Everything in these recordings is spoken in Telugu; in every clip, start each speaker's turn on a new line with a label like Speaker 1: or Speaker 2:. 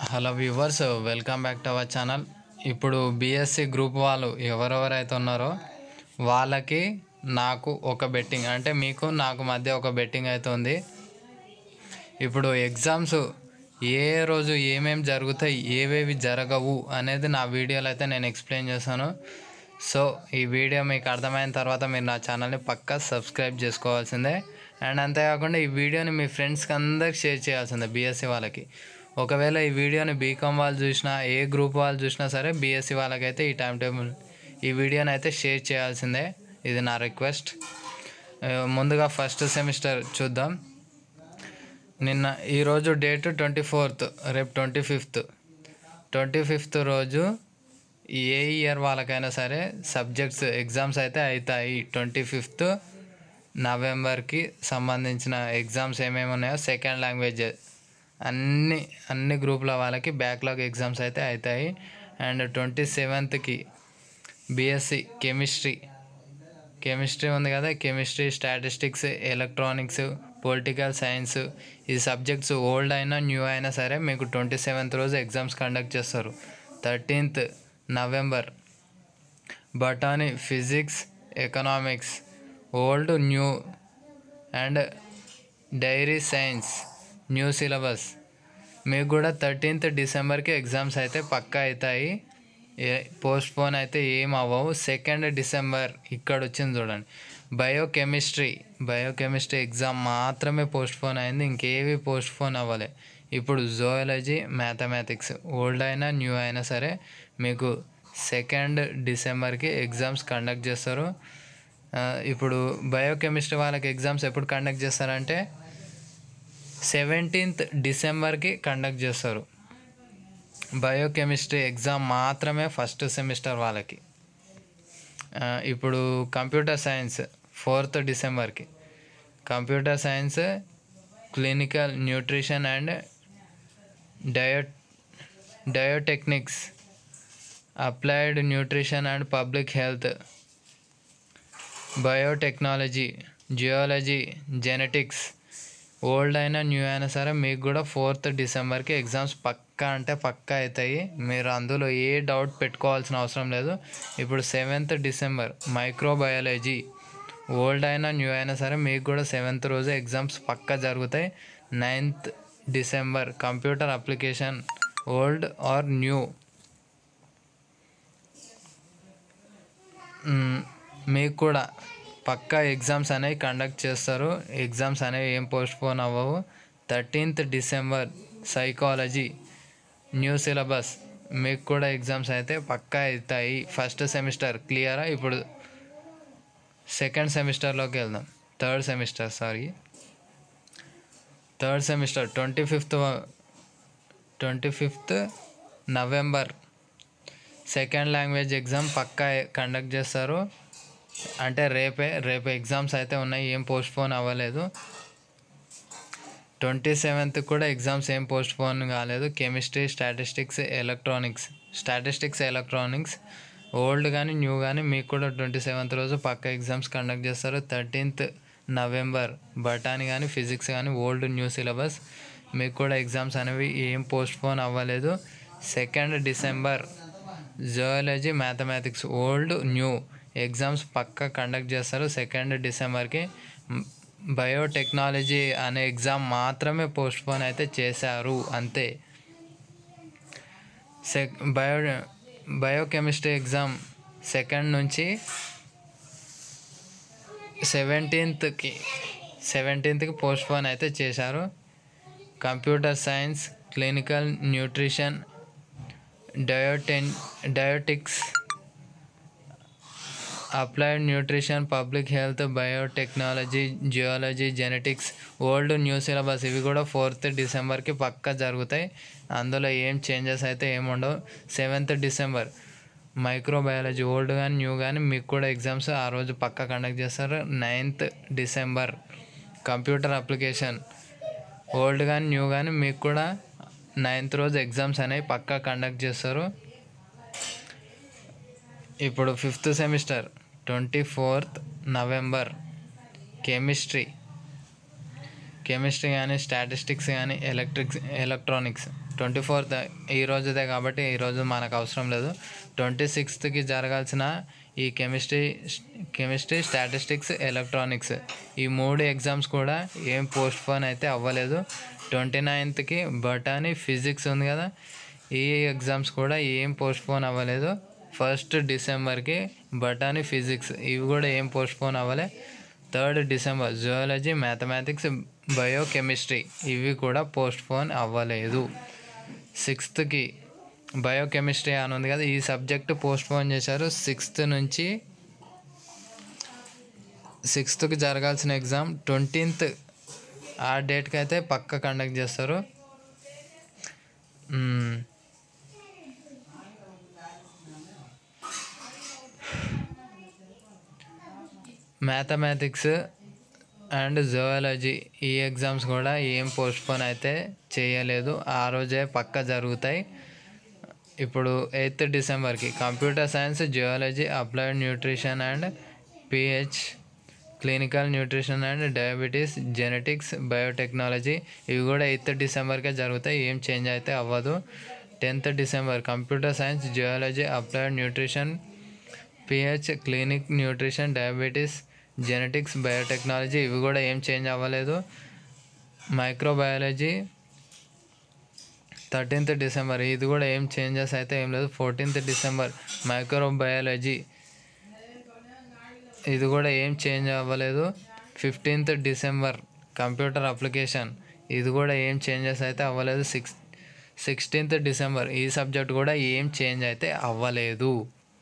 Speaker 1: Hello viewers welcome back to our channel ఇప్పుడు బీఎస్సీ గ్రూప్ వాళ్ళు ఎవరెవరైతే ఉన్నారో వాళ్ళకి నాకు ఒక బెట్టింగ్ అంటే మీకు నాకు మధ్య ఒక బెట్టింగ్ అయితే ఉంది ఇప్పుడు ఎగ్జామ్స్ ఏ రోజు ఏమేమి జరుగుతాయి ఏవేవి జరగవు అనేది నా వీడియోలో అయితే నేను ఎక్స్ప్లెయిన్ చేశాను సో ఈ వీడియో మీకు అర్థమైన తర్వాత మీరు నా ఛానల్ని పక్కా సబ్స్క్రైబ్ చేసుకోవాల్సిందే అండ్ అంతేకాకుండా ఈ వీడియోని మీ ఫ్రెండ్స్కి అందరికి షేర్ చేయాల్సిందే బీఎస్సీ వాళ్ళకి ఒకవేళ ఈ వీడియోని బీకామ్ వాళ్ళు చూసినా ఏ గ్రూప్ వాళ్ళు చూసినా సరే బీఎస్సీ వాళ్ళకైతే ఈ టైం టేబుల్ ఈ వీడియోని అయితే షేర్ చేయాల్సిందే ఇది నా రిక్వెస్ట్ ఆ, ముందుగా ఫస్ట్ సెమిస్టర్ చూద్దాం నిన్న ఈరోజు డేట్ ట్వంటీ ఫోర్త్ రేపు ట్వంటీ ఫిఫ్త్ ట్వంటీ ఫిఫ్త్ రోజు ఏ ఇయర్ వాళ్ళకైనా సరే సబ్జెక్ట్స్ ఎగ్జామ్స్ అయితే అవుతాయి ట్వంటీ ఫిఫ్త్ నవంబర్కి సంబంధించిన ఎగ్జామ్స్ ఏమేమి ఉన్నాయో సెకండ్ లాంగ్వేజ్ అన్ని అన్ని గ్రూపుల వాళ్ళకి బ్యాక్లాగ్ ఎగ్జామ్స్ అయితే అవుతాయి అండ్ ట్వంటీ సెవెంత్కి బీఎస్సీ కెమిస్ట్రీ కెమిస్ట్రీ ఉంది కదా chemistry statistics electronics political science ఈ సబ్జెక్ట్స్ ఓల్డ్ అయినా న్యూ అయినా సరే మీకు ట్వంటీ సెవెంత్ రోజు ఎగ్జామ్స్ కండక్ట్ చేస్తారు thirteenth November botany physics economics old new and dairy science new syllabus మీకు కూడా థర్టీన్త్ డిసెంబర్కి ఎగ్జామ్స్ అయితే పక్కా అవుతాయి ఏ పోస్ట్ పోన్ అయితే ఏం అవ్వవు సెకండ్ డిసెంబర్ ఇక్కడ వచ్చింది చూడండి బయోకెమిస్ట్రీ బయోకెమిస్ట్రీ ఎగ్జామ్ మాత్రమే పోస్ట్ పోన్ అయింది ఇంకేవి పోస్ట్ పోన్ అవ్వలే ఇప్పుడు జువాలజీ మ్యాథమెటిక్స్ ఓల్డ్ అయినా న్యూ అయినా సరే మీకు సెకండ్ డిసెంబర్కి ఎగ్జామ్స్ కండక్ట్ చేస్తారు ఆ, ఇప్పుడు బయోకెమిస్ట్రీ వాళ్ళకి ఎగ్జామ్స్ ఎప్పుడు కండక్ట్ చేస్తారంటే సెవెంటీన్త్ డిసెంబర్కి కండక్ట్ చేస్తారు బయోకెమిస్ట్రీ ఎగ్జామ్ మాత్రమే ఫస్ట్ సెమిస్టర్ వాళ్ళకి ఆ, ఇప్పుడు కంప్యూటర్ సైన్స్ ఫోర్త్ డిసెంబర్కి computer science clinical nutrition and డయో dietetics applied nutrition and public health biotechnology geology genetics old అయినా న్యూ అయినా సరే మీకు కూడా ఫోర్త్ డిసెంబర్కి ఎగ్జామ్స్ పక్కా అంటే పక్కా అవుతాయి మీరు అందులో ఏ డౌట్ పెట్టుకోవాల్సిన అవసరం లేదు ఇప్పుడు సెవెంత్ డిసెంబర్ మైక్రోబయాలజీ ఓల్డ్ అయినా న్యూ అయినా సరే మీకు కూడా సెవెంత్ రోజు ఎగ్జామ్స్ పక్కా జరుగుతాయి ninth December computer application old or new మ్మ్, మీకు కూడా పక్కా ఎగ్జామ్స్ అనేవి కండక్ట్ చేస్తారు ఎగ్జామ్స్ అనేవి ఏం పోస్ట్ పోన్ అవ్వవు thirteenth December psychology new syllabus మీకు కూడా ఎగ్జామ్స్ అయితే పక్కా అవుతాయి ఫస్ట్ సెమిస్టర్ క్లియరా ఇప్పుడు సెకండ్ సెమిస్టర్లోకి వెళ్దాం third semester sorry third semester twenty fifth twenty fifth November second language exam పక్కా కండక్ట్ చేస్తారు అంటే రేపే రేపు ఎగ్జామ్స్ అయితే ఉన్నాయి ఏం పోస్ట్ పోన్ అవ్వలేదు ట్వంటీ సెవెంత్ కూడా ఎగ్జామ్స్ ఏం పోస్ట్ పోన్ కాలేదు chemistry statistics electronics statistics electronics old కానీ న్యూ కానీ మీకు కూడా ట్వంటీ సెవెంత్ రోజు పక్క ఎగ్జామ్స్ కండక్ట్ చేస్తారు థర్టీన్త్ నవంబర్ బటానీ కానీ ఫిజిక్స్ కానీ ఓల్డ్ న్యూ సిలబస్ మీకు కూడా ఎగ్జామ్స్ అనేవి ఏం పోస్ట్ పోన్ అవ్వలేదు second December zoology mathematics old new exams పక్క కండక్ట్ చేస్తారు సెకండ్ డిసెంబర్కి మ్, బయోటెక్నాలజీ అనే ఎగ్జామ్ మాత్రమే పోస్ట్ పోన్ అయితే చేశారు అంతే సెక్ బయో బయోకెమిస్ట్రీ ఎగ్జామ్ సెకండ్ నుంచి సెవెంటీన్త్కి సెవెంటీన్త్కి పోస్ట్ పోన్ అయితే చేశారు కంప్యూటర్ సైన్స్ క్లినికల్ న్యూట్రిషన్ డయోటెన్ dietetics applied nutrition public health biotechnology geology genetics old new syllabus ఇవి కూడా ఫోర్త్ డిసెంబర్కి పక్కా జరుగుతాయి అందులో ఏం చేంజెస్ అయితే ఏముండవు సెవెంత్ డిసెంబర్ మైక్రోబయాలజీ ఓల్డ్ కానీ న్యూ కానీ మీకు కూడా ఎగ్జామ్స్ ఆ రోజు పక్కా కండక్ట్ చేస్తారు ninth December computer application old కానీ న్యూ కానీ మీకు కూడా నైన్త్ రోజు ఎగ్జామ్స్ అనేవి పక్కా కండక్ట్ చేస్తారు ఇప్పుడు fifth semester twenty fourth November chemistry chemistry కానీ స్టాటిస్టిక్స్ కానీ ఎలక్ట్రిక్స్ ఎలక్ట్రానిక్స్ ట్వంటీ ఫోర్త్ ఈ రోజుదే కాబట్టి ఈ రోజు మనకు అవసరం లేదు ట్వంటీ సిక్స్త్కి జరగాల్సిన ఈ కెమిస్ట్రీ కెమిస్ట్రీ స్టాటిస్టిక్స్ ఎలక్ట్రానిక్స్ ఈ మూడు ఎగ్జామ్స్ కూడా ఏం పోస్ట్ పోన్ అయితే అవ్వలేదు ట్వంటీ నైన్త్కి బటానీ ఫిజిక్స్ ఉంది కదా ఈ ఎగ్జామ్స్ కూడా ఏం పోస్ట్ పోన్ అవ్వలేదు ఫస్ట్ డిసెంబర్కి బటానీ ఫిజిక్స్ ఇవి కూడా ఏం పోస్ట్ పోన్ అవ్వలే third December zoology mathematics biochemistry ఇవి కూడా పోస్ట్ పోన్ అవ్వలేదు సిక్స్త్కి బయోకెమిస్ట్రీ అని ఉంది కదా ఈ సబ్జెక్ట్ పోస్ట్ పోన్ చేశారు సిక్స్త్ నుంచి సిక్స్త్కి జరగాల్సిన ఎగ్జామ్ ట్వంటీన్త్ ఆ డేట్కి అయితే పక్క కండక్ట్ చేస్తారు మ్మ్. మ్యాథమెటిక్స్ అండ్ జువాలజీ ఈ ఎగ్జామ్స్ కూడా ఏం పోస్ట్పోన్ అయితే చేయలేదు ఆ రోజే పక్క జరుగుతాయి ఇప్పుడు ఎయిత్ డిసెంబర్కి computer science geology applied nutrition and PH clinical nutrition and diabetes genetics biotechnology ఇవి కూడా ఎయిత్ డిసెంబర్కే జరుగుతాయి ఏం చేంజ్ అయితే అవ్వదు tenth December computer science geology applied nutrition PH clinic nutrition diabetes genetics biotechnology ఇవి కూడా ఏం చేంజ్ అవ్వలేదు మైక్రోబయాలజీ థర్టీన్త్ డిసెంబర్ ఇది కూడా ఏం చేంజెస్ అయితే ఏం లేదు ఫోర్టీన్త్ డిసెంబర్ మైక్రోబయాలజీ ఇది కూడా ఏం చేంజ్ అవ్వలేదు ఫిఫ్టీన్త్ డిసెంబర్ కంప్యూటర్ అప్లికేషన్ ఇది కూడా ఏం చేంజెస్ అయితే అవ్వలేదు సిక్స్ సిక్స్టీన్త్ డిసెంబర్ ఈ సబ్జెక్ట్ కూడా ఏం చేంజ్ అయితే అవ్వలేదు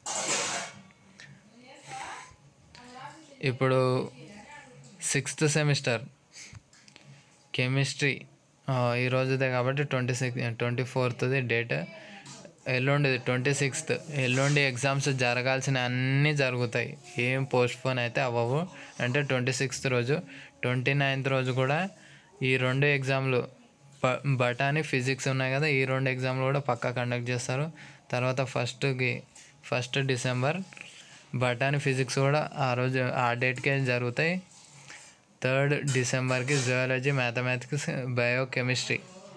Speaker 1: ఇప్పుడు సిక్స్త్ సెమిస్టర్ కెమిస్ట్రీ ఈ రోజుదే కాబట్టి ట్వంటీ సిక్స్ ట్వంటీ ఫోర్త్ది డేట్ ఎల్లుండిది ట్వంటీ సిక్స్త్ ఎల్లుండి ఎగ్జామ్స్ జరగాల్సిన అన్నీ జరుగుతాయి ఏం పోస్ట్పోన్ అయితే అవ్వవు అంటే ట్వంటీ సిక్స్త్ రోజు ట్వంటీ నైన్త్ రోజు కూడా ఈ రెండు ఎగ్జామ్లు బ బటానీ ఫిజిక్స్ ఉన్నాయి కదా ఈ రెండు ఎగ్జామ్లు కూడా పక్కా కండక్ట్ చేస్తారు తర్వాత ఫస్ట్కి ఫస్ట్ డిసెంబర్ బటానీ ఫిజిక్స్ కూడా ఆ రోజు ఆ డేట్కే జరుగుతాయి థర్డ్ డిసెంబర్కి జువాలజీ మ్యాథమెటిక్స్ బయోకెమిస్ట్రీ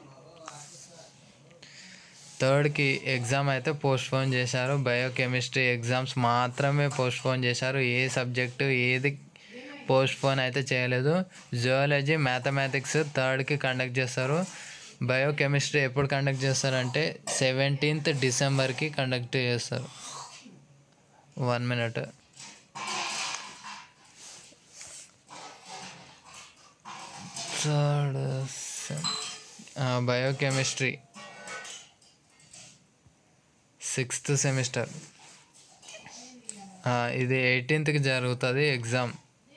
Speaker 1: థర్డ్కి ఎగ్జామ్ అయితే పోస్ట్పోన్ చేశారు బయోకెమిస్ట్రీ ఎగ్జామ్స్ మాత్రమే పోస్ట్పోన్ చేశారు ఏ సబ్జెక్టు ఏది పోస్ట్పోన్ అయితే చేయలేదు జువాలజీ మ్యాథమెటిక్స్ థర్డ్కి కండక్ట్ చేస్తారు బయోకెమిస్ట్రీ ఎప్పుడు కండక్ట్ చేస్తారంటే సెవెంటీన్త్ డిసెంబర్కి కండక్ట్ చేస్తారు one minute third biochemistry sixth semester ఇది ఎయిటీన్త్కి జరుగుతుంది ఎగ్జామ్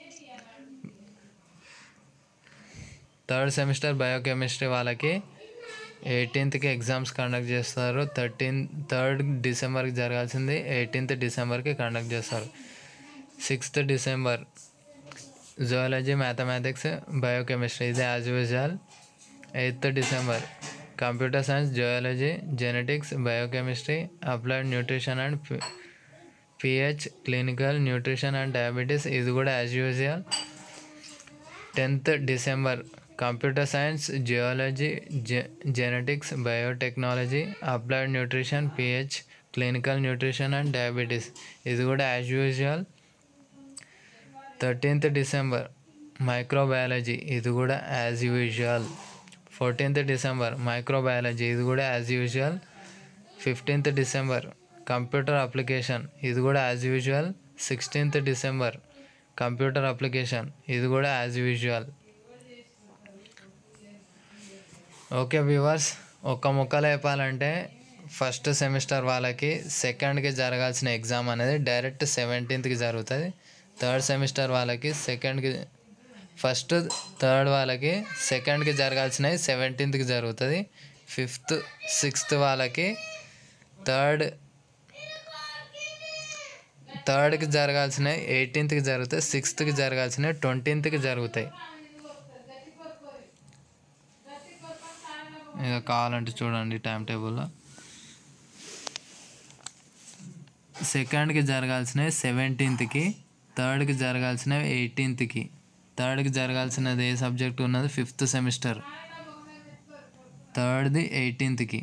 Speaker 1: థర్డ్ సెమిస్టర్ బయోకెమిస్ట్రీ వాళ్ళకి ఎయిటీన్త్కి ఎగ్జామ్స్ కండక్ట్ చేస్తారు థర్టీన్ థర్డ్ డిసెంబర్కి జరగాల్సింది ఎయిటీన్త్ డిసెంబర్కి కండక్ట్ చేస్తారు sixth December zoology mathematics biochemistry ఇది as usual eighth December computer science zoology genetics biochemistry applied nutrition and PH clinical nutrition and diabetes ఇది కూడా as usual tenth December computer science geology genetics biotechnology applied nutrition PH clinical nutrition and diabetes ఇది కూడా as usual thirteenth December microbiology ఇది కూడా as usual fourteenth December microbiology ఇది కూడా as usual fifteenth December computer application ఇది కూడా as usual sixteenth December computer application ఇది కూడా యాజ్ యూజువల్ ఓకే వ్యూవర్స్ ఒక్క ముక్కలో చెప్పాలంటే ఫస్ట్ సెమిస్టర్ వాళ్ళకి సెకండ్కి జరగాల్సిన ఎగ్జామ్ అనేది డైరెక్ట్ సెవెంటీన్త్కి జరుగుతుంది థర్డ్ సెమిస్టర్ వాళ్ళకి సెకండ్కి ఫస్ట్ థర్డ్ వాళ్ళకి సెకండ్కి జరగాల్సినవి సెవెంటీన్త్కి జరుగుతుంది ఫిఫ్త్ సిక్స్త్ వాళ్ళకి థర్డ్ థర్డ్కి జరగాల్సినవి ఎయిటీన్త్కి జరుగుతాయి సిక్స్త్కి జరగాల్సినవి ట్వంటీన్త్కి జరుగుతాయి ఇక కావాలంటే చూడండి టైం టేబుల్లో సెకండ్కి జరగాల్సినవి సెవెంటీన్త్కి థర్డ్కి జరగాల్సినవి ఎయిటీన్త్కి థర్డ్కి జరగాల్సినది ఏ సబ్జెక్ట్ ఉన్నది ఫిఫ్త్ సెమిస్టర్ థర్డ్ది ఎయిటీన్త్కి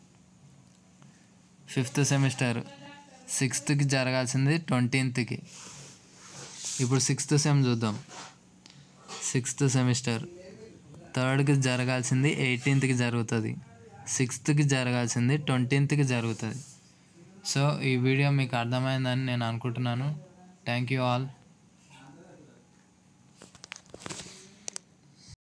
Speaker 1: ఫిఫ్త్ సెమిస్టర్ సిక్స్త్కి జరగాల్సింది ట్వంటీన్త్కి ఇప్పుడు సిక్స్త్ సెమ్ చూద్దాం సిక్స్త్ సెమిస్టర్ థర్డ్కి జరగాల్సింది ఎయిటీన్త్కి జరుగుతుంది సిక్స్త్కి జరగాల్సింది ట్వంటీన్త్కి జరుగుతుంది సో ఈ వీడియో మీకు అర్థమైందని నేను అనుకుంటున్నాను థ్యాంక్ యూ ఆల్